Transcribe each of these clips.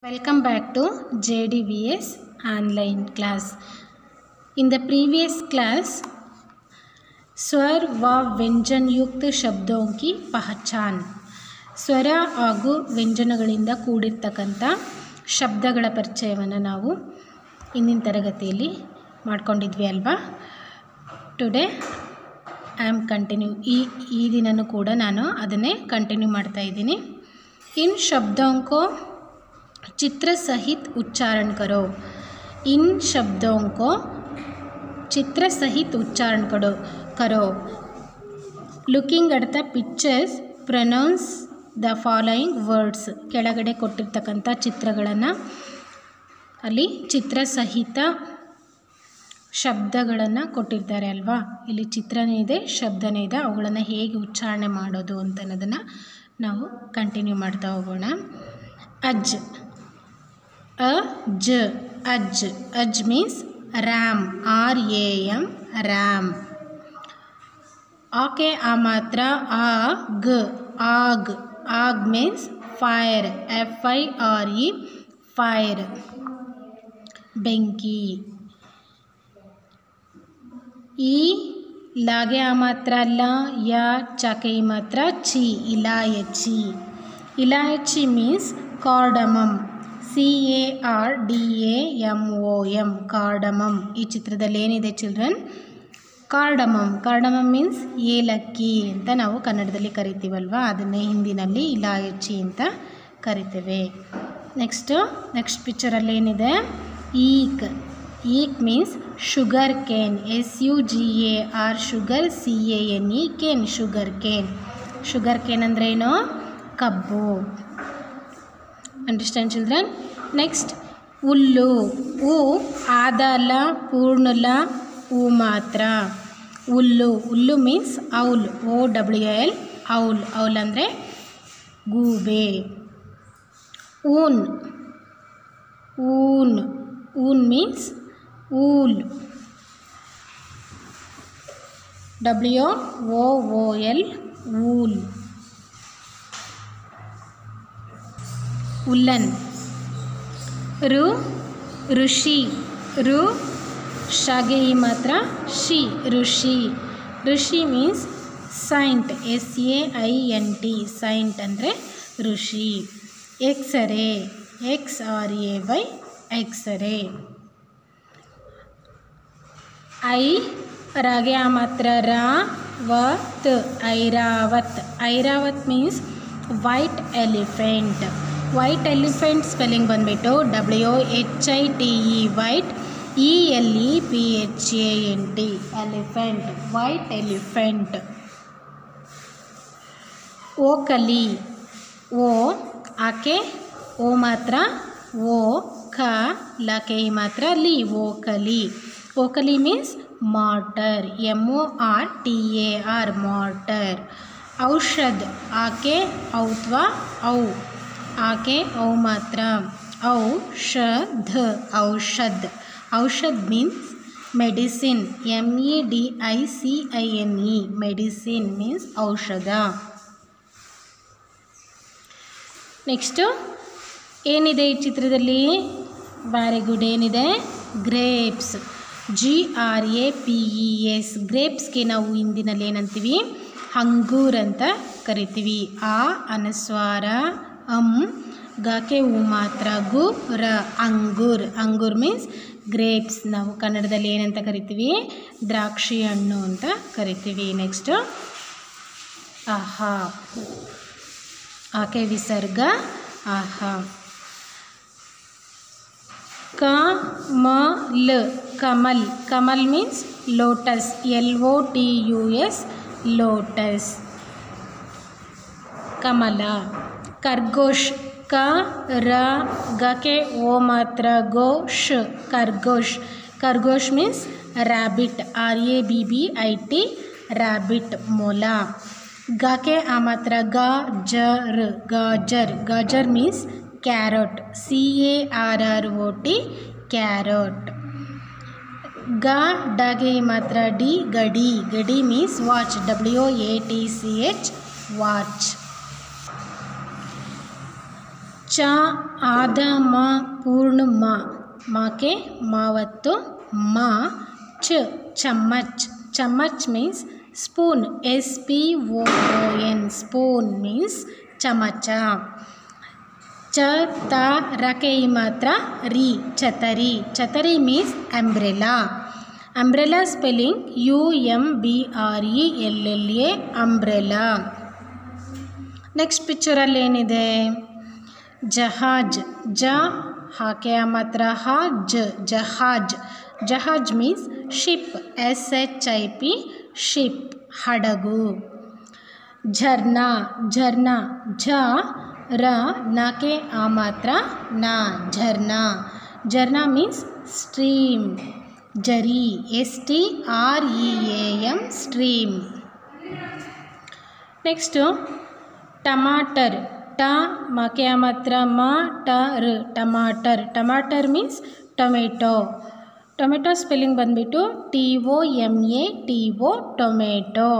Welcome back to JDVS online class. In the previous class, स्वर व ವ್ಯಂಜನ್ ಯುಕ್ತ ಶಬ್ದೋं की ಪಹಚಾನ್ ಸ್ವರ ಹಾಗೂ ವ್ಯಂಜನಗಳಿಂದ ಕೂಡಿರ್ತಕ್ಕಂಥ ಶಬ್ದಗಳ ಪರಿಚಯವನ್ನು ನಾವು ಇಂದಿನ ತರಗತಿಯಲ್ಲಿ ಮಾಡ್ಕೊಂಡಿದ್ವಿ ಅಲ್ವಾ ಟುಡೇ ಐ ಆಮ್ ಕಂಟಿನ್ಯೂ ಈ ಈ ದಿನನೂ ಕೂಡ ನಾನು ಅದನ್ನೇ ಕಂಟಿನ್ಯೂ ಮಾಡ್ತಾ ಇದ್ದೀನಿ ಇನ್ शब्दों को चित्र सहित उच्चारण करो इन शब्दों को चित्र सहित उच्चारण करो करो looking at the pictures pronounce the following words ಕೆಳಗಡೆ ಕೊಟ್ಟಿರ್ತಕ್ಕಂಥ ಚಿತ್ರಗಳನ್ನು ಅಲ್ಲಿ ಚಿತ್ರ ಸಹಿತ ಶಬ್ದಗಳನ್ನು ಕೊಟ್ಟಿರ್ತಾರೆ ಅಲ್ವಾ ಇಲ್ಲಿ ಚಿತ್ರನೇ ಇದೆ ಶಬ್ದನೇ ಇದೆ ಅವುಗಳನ್ನು ಹೇಗೆ ಉಚ್ಚಾರಣೆ ಮಾಡೋದು ಅಂತ ಅನ್ನೋದನ್ನು ನಾವು ಕಂಟಿನ್ಯೂ ಮಾಡ್ತಾ ಹೋಗೋಣ ಅಜ್ ಅ ಜ ಅಜ್ ಅಜ್ means ram R A M ram ಆಕೆ ಆ ಮಾತ್ರ ಆ ಗ್ ಆಗ್ ಆಗ್ means fire F I R E fire ಬೆಂಕಿ ಈ ಲಾಗೆ ಆ ಮಾತ್ರ ಅಲ್ಲ ಯಾ ಚಾಕೆ ಈ ಮಾತ್ರ ಚಿ ಇಲಾಯಚಿ ಇಲಾಯಚಿ means cardamom C A R D A M O M cardamom ಈ ಚಿತ್ರದಲ್ಲಿ ಏನಿದೆ ಚಿಲ್ಡ್ರನ್ ಕಾರ್ಡಮಮ್ ಕಾರ್ಡಮಮ್ ಮೀನ್ಸ್ ಏಲಕ್ಕಿ ಅಂತ ನಾವು ಕನ್ನಡದಲ್ಲಿ ಕರಿತೀವಲ್ವ ಅದನ್ನೇ ಹಿಂದಿನಲ್ಲಿ ಇಲಾಯಚಿ ಅಂತ ಕರಿತೇವೆ ನೆಕ್ಸ್ಟು ನೆಕ್ಸ್ಟ್ ಪಿಕ್ಚರಲ್ಲಿ ಏನಿದೆ ಈಕ್ ಈಕ್ means sugar cane S U G A R sugar C A N E cane sugar cane sugar cane ಅಂದರೆ ಏನು ಕಬ್ಬು ಅಂಡರ್ಸ್ಟ್ಯಾಂಡ್ ಚಿಲ್ಡ್ರನ್ ನೆಕ್ಸ್ಟ್ ಹುಲ್ಲು ಹೂ ಆದಲ ಪೂರ್ಣಲ ಹೂ ಮಾತ್ರ ಹುಲ್ಲು ಹುಲ್ಲು means owl O W L owl owl ಅಂದರೆ ಗೂಬೆ ಊನ್ ಊನ್ ಊನ್ means wool W O O L wool woollen ರು ಋಷಿ ರು ಶಾಗೆ ಈ ಮಾತ್ರ ಶಿ ಋಷಿ ಋಷಿ means saint S A I N T saint ಅಂದರೆ ಋಷಿ X ray X R A Y X ray ಐ ರಾಗೆ ಆ ಮಾತ್ರ ರಾ ವತ್ Airavat Airavat means white elephant white elephant spelling ಬಂದುಬಿಟ್ಟು W H I T E white E L E P H A N T elephant white elephant ಓಕಲಿ ಓ ಆಕೆ ಓ ಮಾತ್ರ ಓ ಖ ಲಕೆ ಈ ಮಾತ್ರ ಲಿ ಓಕಲಿ ಓಕಲಿ means mortar M O R T A R mortar ಔಷಧ್ ಆಕೆ ಔತ್ವ ಔ ಆಕೆ ಔ ಮಾತ್ರ ಔಷಧ ಔಷಧ್ ಔಷಧ್ means medicine M E D I C I N E medicine means ಔಷಧ ನೆಕ್ಸ್ಟು ಏನಿದೆ ಈ ಚಿತ್ರದಲ್ಲಿ ವೆರಿ ಗುಡ್ ಏನಿದೆ grapes G R A P E S ಗ್ರೇಪ್ಸ್ಗೆ ನಾವು ಹಿಂದಿನಲ್ಲಿ ಏನಂತೀವಿ ಅಂಗೂರ್ ಅಂತ ಕರಿತೀವಿ ಆ ಅನಸ್ವಾರ ಅಂ ಗಕೆ ಹೂ ಮಾತ್ರ ಗು ರ ಅಂಗೂರ್ ಅಂಗೂರ್ ಮೀನ್ಸ್ ಗ್ರೇಪ್ಸ್ ನಾವು ಕನ್ನಡದಲ್ಲಿ ಏನಂತ ಕರಿತೀವಿ ದ್ರಾಕ್ಷಿ ಹಣ್ಣು ಅಂತ ಕರಿತೀವಿ ನೆಕ್ಸ್ಟು ಆಹಾ ಆಕೆ ವಿಸರ್ಗ ಆಹಾ ಕಮಲ್ ಕಮಲ್ ಕಮಲ್ means lotus L O T U S lotus ಕಮಲ ಖರ್ಗೋಶ್ ಕ ರ ಗಕೆ ಓ ಮಾತ್ರ ಗೋ ಶ್ ಖರ್ಗೋಶ್ ಖರ್ಗೋಶ್ means rabbit R A B B I T rabbit ಮೊಲ ಗಕೆ ಆ ಮಾತ್ರ ಗ ಜರ್ ಗಾಜರ್ ಗಾಜರ್ means carrot C A R R O T carrot ಗ ಡಗೆ ಮಾತ್ರ ಡಿ ಗಡಿ ಗಡಿ means watch W A T C H watch ಚ ಆದ ಮ ಪೂರ್ಣ ಮ ಮಾಕೆ ಮಾವತ್ತು ಮ ಚ ಚಮ್ಮಚ್ ಚಮ್ಮಚ್ means spoon S P O N spoon means ಚಮಚ ಚ ತ ರಕೆ ಈ ಮಾತ್ರ ರಿ ಛತರಿ ಛತರಿ means umbrella umbrella spelling U M B R E L L A umbrella next ಪಿಕ್ಚರಲ್ಲಿ ಏನಿದೆ ಜಹಾಜ್ ಜ ಹಾಕೆ ಮಾತ್ರ ಹ ಜ ಜಹಾಜ್ ಜಹಾಜ್ means ship S H I P ship ಹಡಗು ಝರ್ನಾ ಝರ್ನಾ ಝ ರ ನಾಕೆ ಆ ಮಾತ್ರ ನಾ ಝರ್ನಾ ಝರ್ನಾ ಮೀನ್ಸ್ ಸ್ಟ್ರೀಮ್ ಜರಿ S T R E A M stream next ಟಮಾಟರ್ ಟ ಮಾಕೆ ಮಾತ್ರ ಮ ಟ ರ್ ಟಮಾಟರ್ ಟಮಾಟರ್ ಮೀನ್ಸ್ ಟೊಮೆಟೊ ಟೊಮೆಟೊ ಸ್ಪೆಲ್ಲಿಂಗ್ ಬಂದುಬಿಟ್ಟು T O M A T O tomato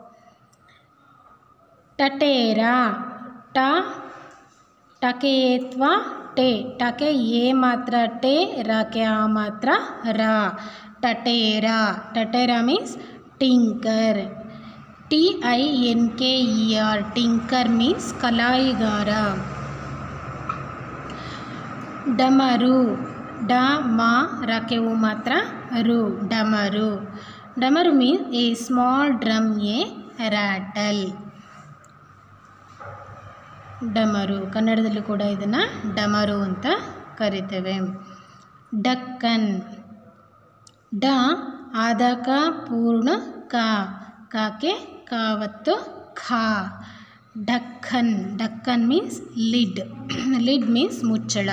ಟಟೇರ ಟ ಟಕೆಯತ್ವ ಟೆ ಟಕೆ ಎ ಮಾತ್ರ ಟೆ ರಕೆ ಆ ಮಾತ್ರ ರ ಟಟೇರ ಟಟೇರ means tinker T I N K E R tinker means ಕಲಾಯಿಗಾರ ಡಮರು ಡ ಮ ರಕೆವು ಮಾತ್ರ ರು ಡಮರು ಡಮರು means a small drum a rattle ಡಮರು ಕನ್ನಡದಲ್ಲಿ ಕೂಡ ಇದನ್ನು ಡಮರು ಅಂತ ಕರಿತೇವೆ ಡಕ್ಕನ್ ಡ ಆದಕ ಪೂರ್ಣ ಕ ಕಾಕೆ ಕಾವತ್ತು ಖಾ ಡಕ್ಕನ್ ಡಕ್ಕನ್ ಮೀನ್ಸ್ ಲಿಡ್ ಲಿಡ್ ಮೀನ್ಸ್ ಮುಚ್ಚಳ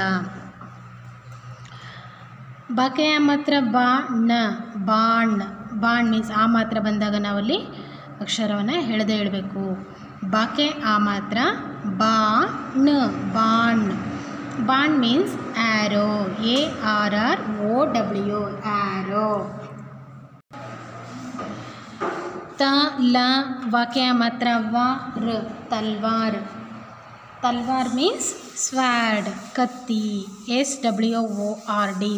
ಬಾಕೆಯ ಮಾತ್ರ ಬಾ ಣ ಬಾಣ್ ಬಾಣ್ ಮೀನ್ಸ್ ಆ ಮಾತ್ರ ಬಂದಾಗ ನಾವಲ್ಲಿ ಅಕ್ಷರವನ್ನು ಹೇಳದೆ ಹೇಳಬೇಕು ಬಾಕೆ ಆ ಮಾತ್ರ ಬಾ ಣ ಬಾಣ್ ಬಾಣ್ means arrow A R R O W arrow ತ ಲ ವಾಕ್ಯ ಮಾತ್ರ ವ ರ ತಲ್ವಾರ್ ತಲ್ವಾರ್ ಮೀನ್ಸ್ ಸ್ವ್ಯಾಡ್ ಕತ್ತಿ S W O R D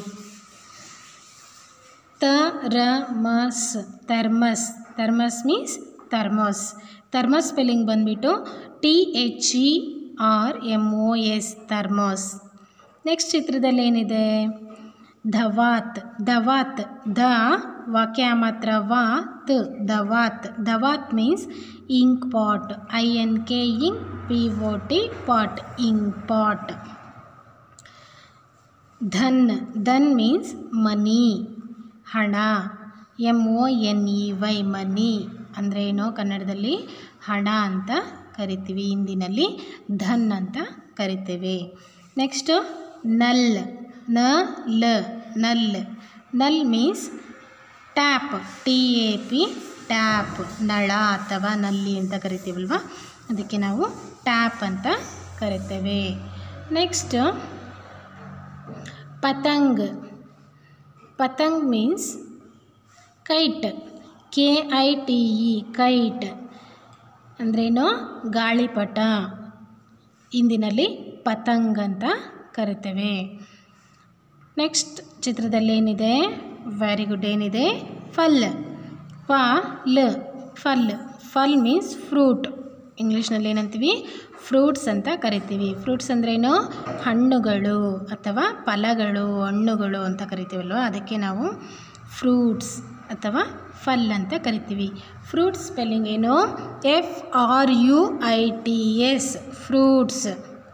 ತ ರ ಮಸ್ thermos thermos means thermos thermos spelling ಬಂದುಬಿಟ್ಟು T H E R M O S thermos next ಚಿತ್ರದಲ್ಲಿ ಏನಿದೆ ಧವಾತ್ ಧವಾತ್ ಧ ವಾಕ್ಯ ಮಾತ್ರ ವಾ ತ್ ಧವಾತ್ ಧವಾತ್ means ink pot I N K ink P O T pot ink pot ಧನ್ ಧನ್ ಮೀನ್ಸ್ ಮನಿ ಹಣ M O N E Y money ಅಂದರೆ ಏನೋ ಕನ್ನಡದಲ್ಲಿ ಹಣ ಅಂತ ಕರಿತೀವಿ ಹಿಂದಿನಲ್ಲಿ ಧನ್ ಅಂತ ಕರಿತೇವೆ ನೆಕ್ಸ್ಟು ನಲ್ ನ ಲ ನಲ್ ನಲ್ means tap T A P tap ನಳ ಅಥವಾ ನಲ್ಲಿ ಅಂತ ಕರಿತೀವಲ್ವ ಅದಕ್ಕೆ ನಾವು ಟ್ಯಾಪ್ ಅಂತ ಕರಿತೇವೆ ನೆಕ್ಸ್ಟ್ ಪತಂಗ್ ಪತಂಗ್ means kite K I T E kite ಅಂದ್ರೇನು ಗಾಳಿಪಟ ಹಿಂದಿನಲ್ಲಿ ಪತಂಗ್ ಅಂತ ಕರಿತೇವೆ ನೆಕ್ಸ್ಟ್ ಚಿತ್ರದಲ್ಲಿ ಏನಿದೆ ವೆರಿ ಗುಡ್ ಏನಿದೆ ಫಲ್ ಫ ಲ್ ಫಲ್ ಫಲ್ ಮೀನ್ಸ್ ಫ್ರೂಟ್ ಇಂಗ್ಲೀಷ್ನಲ್ಲಿ ಏನಂತೀವಿ ಫ್ರೂಟ್ಸ್ ಅಂತ ಕರಿತೀವಿ ಫ್ರೂಟ್ಸ್ ಅಂದ್ರೇನು ಹಣ್ಣುಗಳು ಅಥವಾ ಫಲಗಳು ಹಣ್ಣುಗಳು ಅಂತ ಕರಿತೀವಲ್ವ ಅದಕ್ಕೆ ನಾವು ಫ್ರೂಟ್ಸ್ ಅಥವಾ ಫಲ್ ಅಂತ ಕರಿತೀವಿ ಫ್ರೂಟ್ಸ್ ಸ್ಪೆಲ್ಲಿಂಗ್ ಏನು F R U I T S fruits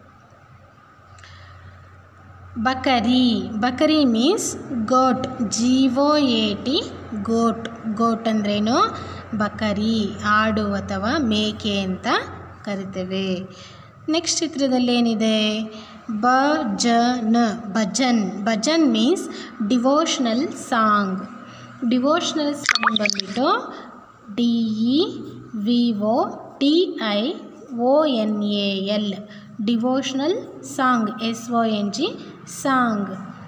ಬಕರಿ ಬಕರಿ means goat G O A T goat goat ಅಂದ್ರೇನು ಬಕರಿ ಆಡು ಅಥವಾ ಮೇಕೆ ಅಂತ ಕರಿತೇವೆ ನೆಕ್ಸ್ಟ್ ಚಿತ್ರದಲ್ಲಿ ಏನಿದೆ ಬ ಜ ನ ಭಜನ್ ಭಜನ್ means devotional song devotional song ಬಂದ್ಬಿಟ್ಟು D E V O T I O N A L devotional song S O N G song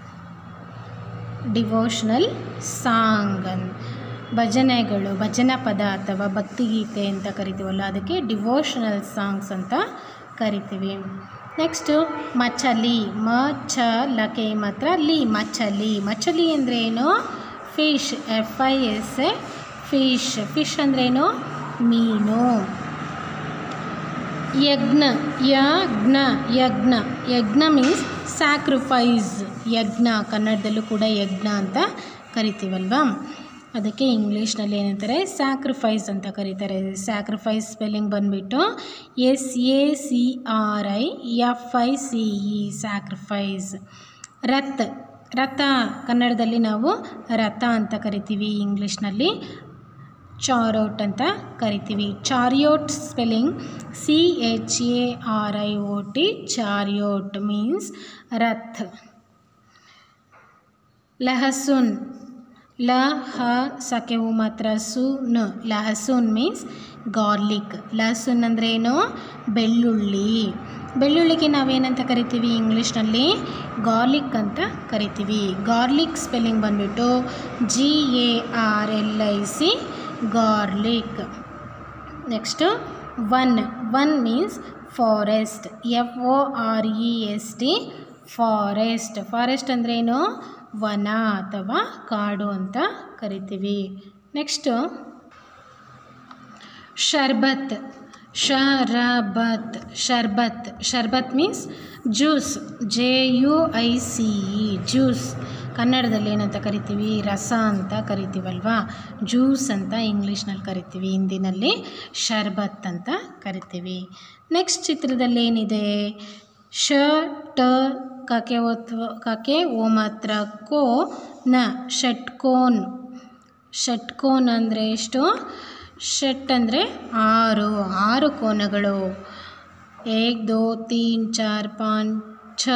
devotional song ಭಜನೆಗಳು ಭಜನಾ ಪದ ಅಥವಾ ಭಕ್ತಿಗೀತೆ ಅಂತ ಕರಿತೀವಲ್ಲ ಅದಕ್ಕೆ ಡಿವೋಷನಲ್ ಸಾಂಗ್ಸ್ ಅಂತ ಕರಿತೀವಿ ನೆಕ್ಸ್ಟು ಮಚಲಿ ಮ ಚ ಲಕೆ ಮಾತ್ರ ಲಿ ಮಚಲಿ ಮಚಲಿ ಅಂದ್ರೇನು fish F I S H fish fish ಅಂದ್ರೇನು ಮೀನು ಯಜ್ಞ ಯಜ್ಞ ಯಜ್ಞ ಯಜ್ಞ ಮೀನ್ಸ್ ಸ್ಯಾಕ್ರಿಫೈಸ್ ಯಜ್ಞ ಕನ್ನಡದಲ್ಲೂ ಕೂಡ ಯಜ್ಞ ಅಂತ ಕರಿತೀವಲ್ವಾ ಅದಕ್ಕೆ ಇಂಗ್ಲೀಷ್ನಲ್ಲಿ ಏನಂತಾರೆ ಸ್ಯಾಕ್ರಿಫೈಸ್ ಅಂತ ಕರೀತಾರೆ ಸ್ಯಾಕ್ರಿಫೈಸ್ ಸ್ಪೆಲ್ಲಿಂಗ್ ಬಂದುಬಿಟ್ಟು S A C R I F I C E sacrifice ರಥ್ ರಥ ಕನ್ನಡದಲ್ಲಿ ನಾವು ರಥ ಅಂತ ಕರಿತೀವಿ ಇಂಗ್ಲೀಷ್ನಲ್ಲಿ ಚಾರೋಟ್ ಅಂತ ಕರಿತೀವಿ chariot spelling C H A R I O T chariot means ರಥ್ ಲಹಸುನ್ ಲ ಹ ಸಕೆವು ಮಾತ್ರ ಸು ನ ಲಹಸುನ್ ಮೀನ್ಸ್ ಗಾರ್ಲಿಕ್ ಲಹಸುನ್ ಅಂದರೆ ಏನು ಬೆಳ್ಳುಳ್ಳಿ ಬೆಳ್ಳುಳ್ಳಿಗೆ ನಾವೇನಂತ ಕರಿತೀವಿ ಇಂಗ್ಲೀಷ್ನಲ್ಲಿ ಗಾರ್ಲಿಕ್ ಅಂತ ಕರಿತೀವಿ ಗಾರ್ಲಿಕ್ ಸ್ಪೆಲ್ಲಿಂಗ್ ಬಂದ್ಬಿಟ್ಟು G A R L I C garlic next ಒನ್ ಒನ್ means forest F O R E S T forest forest ಅಂದ್ರೇನು ವನ ಅಥವಾ ಕಾಡು ಅಂತ ಕರಿತೀವಿ ನೆಕ್ಸ್ಟು ಶರ್ಬತ್ ಶರಬತ್ ಶರ್ಬತ್ ಶರ್ಬತ್ means juice J U I C E juice ಕನ್ನಡದಲ್ಲಿ ಏನಂತ ಕರಿತೀವಿ ರಸ ಅಂತ ಕರಿತೀವಲ್ವಾ ಜ್ಯೂಸ್ ಅಂತ ಇಂಗ್ಲೀಷ್ನಲ್ಲಿ ಕರಿತೀವಿ ಹಿಂದಿನಲ್ಲಿ ಶರ್ಬತ್ ಅಂತ ಕರಿತೀವಿ ನೆಕ್ಸ್ಟ್ ಚಿತ್ರದಲ್ಲಿ ಏನಿದೆ ಶ ಟ ಕಕೆ ಒತ್ವ ಕಕೆ ಓ ಮಾತ್ರ ಕೋ ನ ಷಟ್ಕೋನ್ ಷಟ್ಕೋನ್ ಅಂದರೆ ಎಷ್ಟು ಷಟ್ ಅಂದರೆ ಆರು ಆರು ಕೋನಗಳು ಏಕ್ ದೋ ತೀನ್ ಚಾರ್ ಪಾಂಚ್ ಛ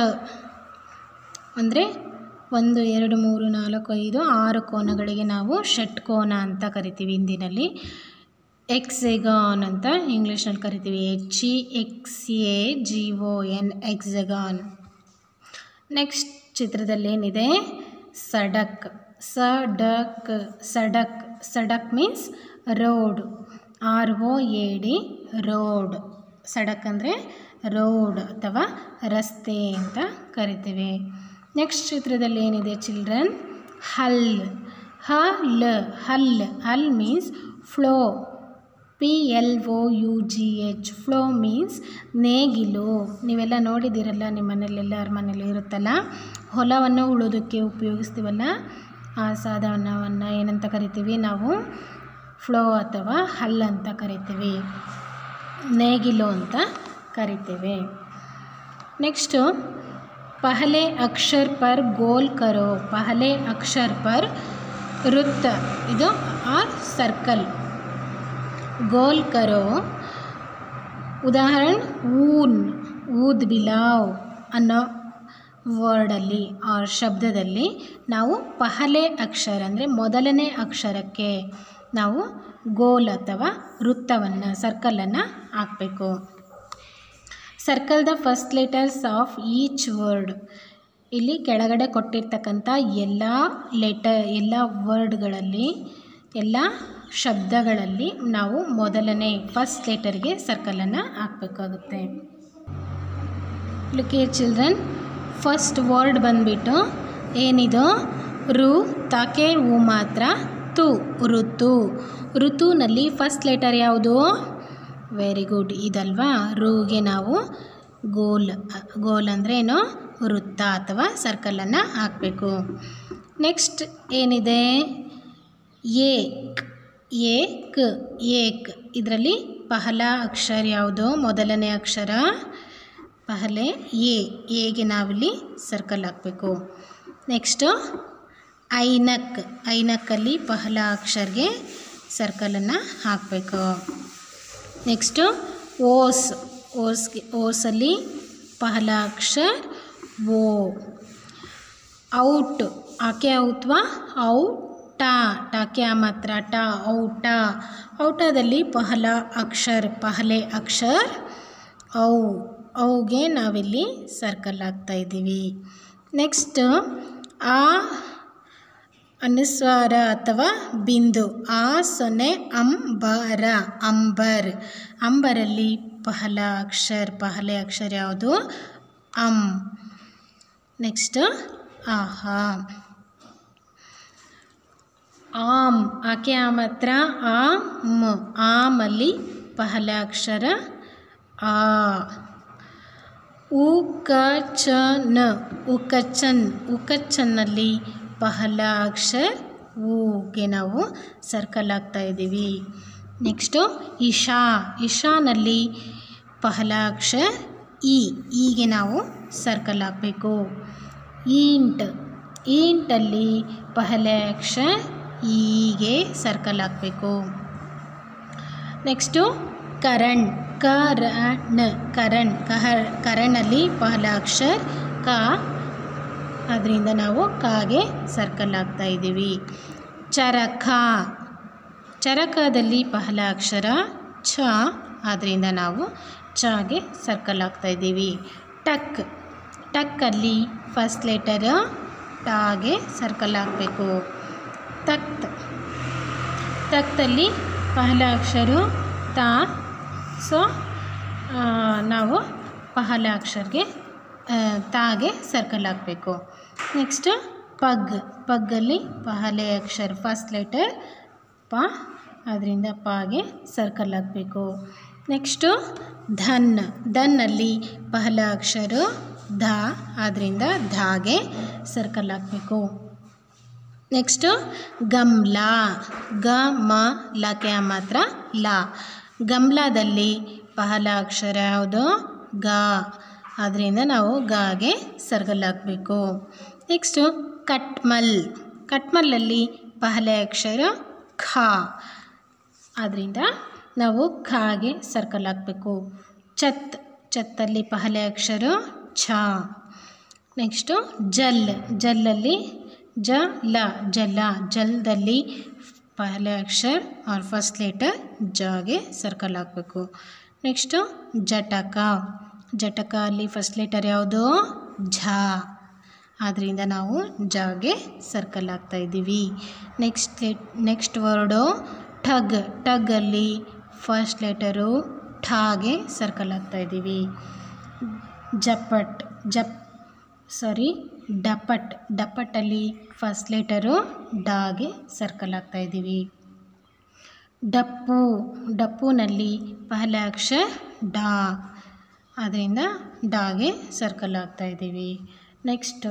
ಅಂದರೆ ಒಂದು ಎರಡು ಮೂರು ನಾಲ್ಕು ಐದು ಆರು ಕೋನಗಳಿಗೆ ನಾವು ಷಟ್ಕೋನ ಅಂತ ಕರಿತೀವಿ ಹಿಂದಿನಲ್ಲಿ ಎಕ್ಸೆಗಾನ್ ಅಂತ ಇಂಗ್ಲೀಷ್ನಲ್ಲಿ ಕರಿತೀವಿ H E X A G O N hexagon next ಚಿತ್ರದಲ್ಲಿ ಏನಿದೆ ಸಡಕ್ ಸಡಕ್ ಸಡಕ್ ಸಡಕ್ means road R O A D road ಸಡಕ್ ಅಂದರೆ ರೋಡ್ ಅಥವಾ ರಸ್ತೆ ಅಂತ ಕರಿತೀವಿ ನೆಕ್ಸ್ಟ್ ಚಿತ್ರದಲ್ಲಿ ಏನಿದೆ ಚಿಲ್ಡ್ರನ್ ಹಲ್ ಹಲ್ ಹಲ್ ಹಲ್ means plough P L O U G H plough means ನೇಗಿಲು ನೀವೆಲ್ಲ ನೋಡಿದ್ದೀರಲ್ಲ ನಿಮ್ಮ ಮನೇಲಿ ಎಲ್ಲರ ಮನೇಲಿ ಇರುತ್ತಲ್ಲ ಹೊಲವನ್ನು ಉಳೋದಕ್ಕೆ ಉಪಯೋಗಿಸ್ತೀವಲ್ಲ ಆ ಸಾಧನವನ್ನು ಏನಂತ ಕರಿತೀವಿ ನಾವು ಫ್ಲೋ ಅಥವಾ ಹಲ್ ಅಂತ ಕರಿತೀವಿ ನೇಗಿಲು ಅಂತ ಕರಿತೀವಿ ನೆಕ್ಸ್ಟು ಪಹಲೆ ಅಕ್ಷರ್ ಪರ್ ಗೋಲ್ ಕರೋ ಪಹಲೆ ಅಕ್ಷರ್ ಪರ್ ವೃತ್ತ ಇದು ಆರ್ ಸರ್ಕಲ್ ಗೋಲ್ ಕರೋ ಉದಾಹರಣೆ ಊನ್ ಊದ್ ಬಿಲಾವ್ ಅನ್ನೋ ವರ್ಡಲ್ಲಿ ಆರ್ ಶಬ್ದದಲ್ಲಿ ನಾವು ಪಹಲೆ ಅಕ್ಷರ ಅಂದರೆ ಮೊದಲನೇ ಅಕ್ಷರಕ್ಕೆ ನಾವು ಗೋಲ್ ಅಥವಾ ವೃತ್ತವನ್ನು ಸರ್ಕಲನ್ನು ಹಾಕಬೇಕು circle the first letters of each word ಇಲ್ಲಿ ಕೆಳಗಡೆ ಕೊಟ್ಟಿರ್ತಕ್ಕಂಥ ಎಲ್ಲ ಲೆಟರ್ ಎಲ್ಲ ವರ್ಡ್ಗಳಲ್ಲಿ ಎಲ್ಲ ಶಬ್ದಗಳಲ್ಲಿ ನಾವು ಮೊದಲನೇ ಫಸ್ಟ್ ಲೆಟರ್ಗೆ ಸರ್ಕಲನ್ನು ಹಾಕಬೇಕಾಗುತ್ತೆ ಲುಕ್ ಚಿಲ್ಡ್ರನ್ ಫಸ್ಟ್ ವರ್ಡ್ ಬಂದುಬಿಟ್ಟು ಏನಿದು ರು ತಾಕೆ ಹೂ ಮಾತ್ರ ತು ಋತು ಋತುನಲ್ಲಿ ಫಸ್ಟ್ ಲೆಟರ್ ಯಾವುದು ವೆರಿ ಗುಡ್ ಇದಲ್ವಾ ರೂಗೆ ನಾವು ಗೋಲ್ ಗೋಲ್ ಅಂದರೆ ಏನು ವೃತ್ತ ಅಥವಾ ಸರ್ಕಲನ್ನು ಹಾಕಬೇಕು ನೆಕ್ಸ್ಟ್ ಏನಿದೆ ಏಕ್ ಏಕ್ ಏಕ್ ಇದರಲ್ಲಿ ಪಹಲ ಅಕ್ಷರ ಯಾವುದು ಮೊದಲನೇ ಅಕ್ಷರ ಪಹಲೆ ಎ ಎಗೆ ನಾವಿಲ್ಲಿ ಸರ್ಕಲ್ ಹಾಕಬೇಕು ನೆಕ್ಸ್ಟು ಐನಕ್ ಐನಕ್ಕಲ್ಲಿ ಪಹಲ ಅಕ್ಷರ್ಗೆ ಸರ್ಕಲನ್ನು ಹಾಕಬೇಕು ನೆಕ್ಸ್ಟು ಓಸ್ ಓಸ್ಗೆ ಓಸಲ್ಲಿ ಪಹಲ ಅಕ್ಷರ್ ಓ ಔಟ್ ಆಕೆ ಔತ್ವಾ ಔಟ ಟಾಕೆ ಮಾತ್ರ ಟ ಔಟ ಔಟದಲ್ಲಿ ಪಹಲ ಅಕ್ಷರ್ ಪಹಲೆ ಅಕ್ಷರ್ ಔ ಔಗೆ ನಾವಿಲ್ಲಿ ಸರ್ಕಲ್ ಹಾಕ್ತಾ ಇದ್ದೀವಿ ನೆಕ್ಸ್ಟ್ ಆ ಅನುಸ್ವಾರ ಅಥವಾ ಬಿಂದು ಆ ಸೊನ್ನೆ ಅಂಬರ ಅಂಬರ್ ಅಂಬರಲ್ಲಿ ಪಹಲ ಅಕ್ಷರ ಪಹಲೆ ಅಕ್ಷರ ಯಾವುದು ಅಂ ನೆಕ್ಸ್ಟ್ ಆಹಾ ಆಮ್ ಆಕೆ ಆ ಮಾತ್ರ ಆಮ್ ಆಮಲ್ಲಿ ಪಹಲ ಅಕ್ಷರ ಆ ಉಕಚನ್ ಉಕಚನ್ ಉಕಚನ್ನಲ್ಲಿ ಪಹಲ ಅಕ್ಷರ ಊಗೆ ನಾವು ಸರ್ಕಲ್ ಹಾಕ್ತಾ ಇದ್ದೀವಿ ನೆಕ್ಸ್ಟು ಇಶಾ ಇಶಾನಲ್ಲಿ ಪಹಲ ಅಕ್ಷರ ಇ ಈಗೆ ನಾವು ಸರ್ಕಲ್ ಹಾಕಬೇಕು ಈಂಟ್ ಈಂಟಲ್ಲಿ ಪಹಲೆ ಅಕ್ಷರ ಈಗೆ ಸರ್ಕಲ್ ಹಾಕಬೇಕು ನೆಕ್ಸ್ಟು ಕರಣ್ ಕರಣ್ ಕರಣ್ ಕಹರ್ ಕರಣಲ್ಲಿ ಪಹಲ ಅಕ್ಷರ ಕ ಅದರಿಂದ ನಾವು ಕಾಗೆ ಸರ್ಕಲ್ ಹಾಕ್ತಾ ಇದ್ದೀವಿ ಚರಕ ಚರಕದಲ್ಲಿ ಪಹಲ ಅಕ್ಷರ ಛ ಆದ್ದರಿಂದ ನಾವು ಚಾಗೆ ಸರ್ಕಲ್ ಹಾಕ್ತಾ ಇದ್ದೀವಿ ಟಕ್ ಟಕ್ಕಲ್ಲಿ ಫಸ್ಟ್ ಲೆಟರ್ ಟಾಗೆ ಸರ್ಕಲ್ ಹಾಕಬೇಕು ತಕ್ತ್ ತಕ್ತಲ್ಲಿ ಪಹಲ ಅಕ್ಷರ ತಾ ಸೊ ನಾವು ಪಹಲ ಅಕ್ಷರಗೆ ತಾಗೆ ಸರ್ಕಲ್ ಹಾಕಬೇಕು ನೆಕ್ಸ್ಟ್ ಪಗ್ ಪಗ್ಗಲ್ಲಿ ಪಹಲೆ ಅಕ್ಷರ ಫಸ್ಟ್ ಲೆಟರ್ ಪ ಅದರಿಂದ ಪಾಗೆ ಸರ್ಕಲ್ ಹಾಕಬೇಕು ನೆಕ್ಸ್ಟು ಧನ್ ಧನ್ನಲ್ಲಿ ಪಹಲ ಅಕ್ಷರ ಧ ಆದ್ದರಿಂದ ಧಾಗೆ ಸರ್ಕಲ್ ಹಾಕಬೇಕು ನೆಕ್ಸ್ಟು ಗಮ್ಲ ಗ ಮ ಲಕ್ಕೆ ಮಾತ್ರ ಲ ಗಮ್ಲಾದಲ್ಲಿ ಪಹಲ ಅಕ್ಷರ ಯಾವುದು ಗ ಆದ್ದರಿಂದ ನಾವು ಗಾಗೆ ಸರ್ಕಲ್ ಹಾಕಬೇಕು ನೆಕ್ಸ್ಟು ಕಟ್ಮಲ್ ಕಟ್ಮಲ್ಲಲ್ಲಿ ಪಹಲೆ ಅಕ್ಷರ ಖ ಆದ್ದರಿಂದ ನಾವು ಖಾಗೆ ಸರ್ಕಲ್ ಹಾಕಬೇಕು ಚತ್ ಚತ್ತಲ್ಲಿ ಪಹಲೆ ಅಕ್ಷರ ಛ ನೆಕ್ಸ್ಟು ಜಲ್ ಜಲ್ಲಲ್ಲಿ ಜ ಲ ಜಲ ಜಲ್ದಲ್ಲಿ ಪಹಲೆ ಅಕ್ಷರ ಆರ್ ಫಸ್ಟ್ ಲೆಟರ್ ಜಾಗೆ ಸರ್ಕಲ್ ಹಾಕಬೇಕು ನೆಕ್ಸ್ಟು ಜಟಕ ಜಟಕ ಅಲ್ಲಿ ಫಸ್ಟ್ ಲೆಟರ್ ಯಾವುದು ಝ ಆದ್ದರಿಂದ ನಾವು ಜಾಗೆ ಸರ್ಕಲ್ ಹಾಕ್ತಾ ಇದ್ದೀವಿ ನೆಕ್ಸ್ಟ್ ನೆಕ್ಸ್ಟ್ ವರ್ಡು ಠಗ್ ಟಗ್ಗಲ್ಲಿ ಫಸ್ಟ್ ಲೆಟರು ಠಾಗೆ ಸರ್ಕಲ್ ಹಾಕ್ತಾ ಇದ್ದೀವಿ ಜಪಟ್ ಜಪ್ ಸಾರಿ ಡಪಟ್ ಡಪಟ್ಟಲ್ಲಿ ಫಸ್ಟ್ ಲೆಟರು ಡಾಗೆ ಸರ್ಕಲ್ ಹಾಕ್ತಾ ಇದ್ದೀವಿ ಡಪ್ಪು ಡಪ್ಪುನಲ್ಲಿ ಪಹಲ ಅಕ್ಷರ ಡಾ ಅದರಿಂದ ಡಾಗೆ ಸರ್ಕಲ್ ಹಾಕ್ತಾ ಇದ್ದೀವಿ ನೆಕ್ಸ್ಟು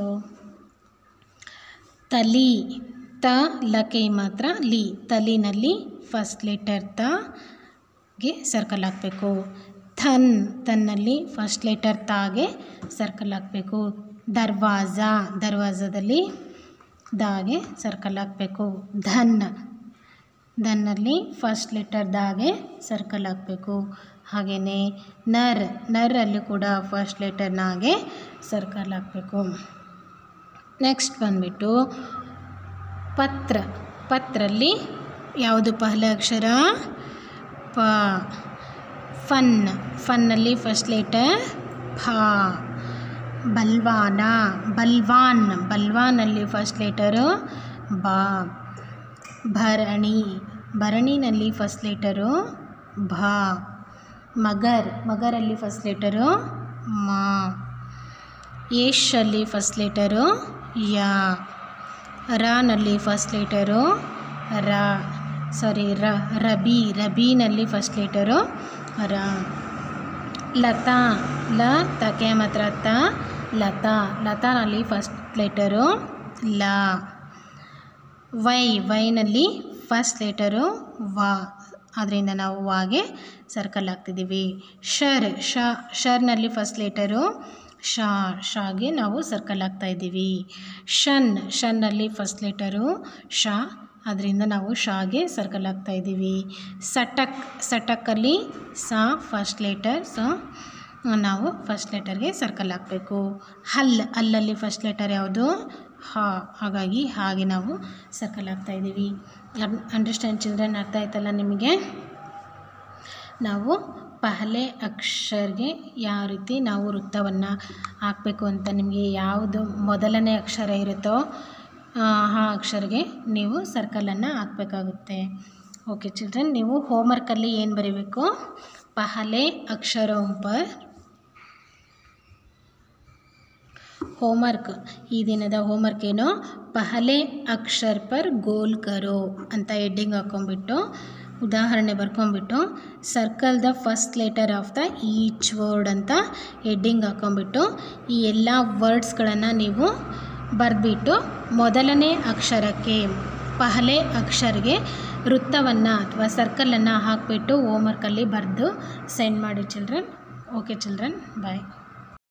ತಲಿ ತ ಲಕೆ ಮಾತ್ರ ಲಿ ತಲಿನಲ್ಲಿ ಫಸ್ಟ್ ಲೆಟರ್ ತಗೆ ಸರ್ಕಲ್ ಹಾಕಬೇಕು ಥನ್ ತನ್ನಲ್ಲಿ ಫಸ್ಟ್ ಲೆಟರ್ ತಾಗೆ ಸರ್ಕಲ್ ಹಾಕಬೇಕು ದರ್ವಾಜ ದರ್ವಾಜದಲ್ಲಿ ದಾಗೆ ಸರ್ಕಲ್ ಹಾಕಬೇಕು ಧನ್ ಧನ್ನಲ್ಲಿ ಫಸ್ಟ್ ಲೆಟರ್ ದಾಗೆ ಸರ್ಕಲ್ ಹಾಕಬೇಕು ಹಾಗೆಯೇ ನರ್ ನರಲ್ಲಿ ಕೂಡ ಫಸ್ಟ್ ಲೆಟರ್ ನಾಗೆ ಸರ್ಕಲ್ ಹಾಕಬೇಕು ನೆಕ್ಸ್ಟ್ ಬಂದ್ಬಿಟ್ಟು ಪತ್ರ ಪತ್ರಲ್ಲಿ ಯಾವುದು ಪಹಲ ಅಕ್ಷರ ಪ ಫನ್ ಫನ್ನಲ್ಲಿ ಫಸ್ಟ್ ಲೆಟರ್ ಫ ಬಲ್ವಾನ ಬಲ್ವಾನ್ ಬಲ್ವಾನಲ್ಲಿ ಫಸ್ಟ್ ಲೆಟರು ಬಾ ಭರಣಿ ಭರಣಿನಲ್ಲಿ ಫಸ್ಟ್ ಲೆಟರು ಭ ಮಗರ್ ಮಗರಲ್ಲಿ ಫಸ್ಟ್ ಲೆಟರು ಮಾ ಯೇಷಲ್ಲಿ ಫಸ್ಟ್ ಲೆಟರು ಯಾ ರಾನಲ್ಲಿ ಫಸ್ಟ್ ಲೆಟರು ರ ಸಾರಿ ರ ರಬಿ ರಬಿನಲ್ಲಿ ಫಸ್ಟ್ ಲೆಟರು ರ ಲತಾ ಲ ತಕೆ ಮಾತ್ರ ತ ಲತಾ ಲತಾನಲ್ಲಿ ಫಸ್ಟ್ ಲೆಟರು ಲ ವೈ ವೈನಲ್ಲಿ ಫಸ್ಟ್ ಲೆಟರು ವ ಅದರಿಂದ ನಾವು ವಾಗೆ ಸರ್ಕಲ್ ಹಾಕ್ತಿದ್ದೀವಿ ಶರ್ ಶ ಶರ್ನಲ್ಲಿ ಫಸ್ಟ್ ಲೆಟರು ಶಾ ಶಾಗೆ ನಾವು ಸರ್ಕಲ್ ಹಾಕ್ತಾ ಇದ್ದೀವಿ ಷನ್ ಶನ್ನಲ್ಲಿ ಫಸ್ಟ್ ಲೆಟರು ಶಾ ಅದರಿಂದ ನಾವು ಶಾಗೆ ಸರ್ಕಲ್ ಹಾಕ್ತಾ ಇದ್ದೀವಿ ಸಟಕ್ ಸಟಕಲ್ಲಿ ಸಾ ಫಸ್ಟ್ ಲೆಟರ್ ಸೊ ನಾವು ಫಸ್ಟ್ ಲೆಟರ್ಗೆ ಸರ್ಕಲ್ ಹಾಕಬೇಕು ಹಲ್ ಹಲ್ಲಲ್ಲಿ ಫಸ್ಟ್ ಲೆಟರ್ ಯಾವುದು ಹಾ ಹಾಗಾಗಿ ಹಾಗೆ ನಾವು ಸರ್ಕಲ್ ಹಾಕ್ತಾ ಇದ್ದೀವಿ ಅಂಡರ್ಸ್ಟ್ಯಾಂಡ್ ಚಿಲ್ಡ್ರನ್ ಅರ್ಥ ಆಯ್ತಲ್ಲ ನಿಮಗೆ ನಾವು ಪಹಲೆ ಅಕ್ಷರ್ಗೆ ಯಾವ ರೀತಿ ನಾವು ವೃತ್ತವನ್ನು ಹಾಕಬೇಕು ಅಂತ ನಿಮಗೆ ಯಾವುದು ಮೊದಲನೇ ಅಕ್ಷರ ಇರುತ್ತೋ ಆ ಅಕ್ಷರಿಗೆ ನೀವು ಸರ್ಕಲನ್ನು ಹಾಕಬೇಕಾಗುತ್ತೆ ಓಕೆ ಚಿಲ್ಡ್ರನ್ ನೀವು ಹೋಮ್ವರ್ಕಲ್ಲಿ ಏನು ಬರೀಬೇಕು ಪಹಲೆ ಅಕ್ಷರೋಂ ಪರ್ ಹೋಮ್ವರ್ಕ್ ಈ ದಿನದ ಹೋಮ್ವರ್ಕ್ ಏನು ಪಹಲೆ ಅಕ್ಷರ್ ಪರ್ ಗೋಲ್ ಕರೋ ಅಂತ ಹೆಡ್ಡಿಂಗ್ ಹಾಕ್ಕೊಂಬಿಟ್ಟು ಉದಾಹರಣೆ ಬರ್ಕೊಂಬಿಟ್ಟು circle the first letter of the each word ಅಂತ ಹೆಡ್ಡಿಂಗ್ ಹಾಕ್ಕೊಂಬಿಟ್ಟು ಈ ಎಲ್ಲ ವರ್ಡ್ಸ್ಗಳನ್ನು ನೀವು ಬರೆದ್ಬಿಟ್ಟು ಮೊದಲನೇ ಅಕ್ಷರಕ್ಕೆ ಪಹಲೆ ಅಕ್ಷರ್ಗೆ ವೃತ್ತವನ್ನು ಅಥವಾ ಸರ್ಕಲನ್ನು ಹಾಕಿಬಿಟ್ಟು ಹೋಮ್ವರ್ಕಲ್ಲಿ ಬರೆದು ಸೆಂಡ್ ಮಾಡಿ ಚಿಲ್ಡ್ರನ್ ಓಕೆ ಚಿಲ್ಡ್ರನ್ ಬಾಯ್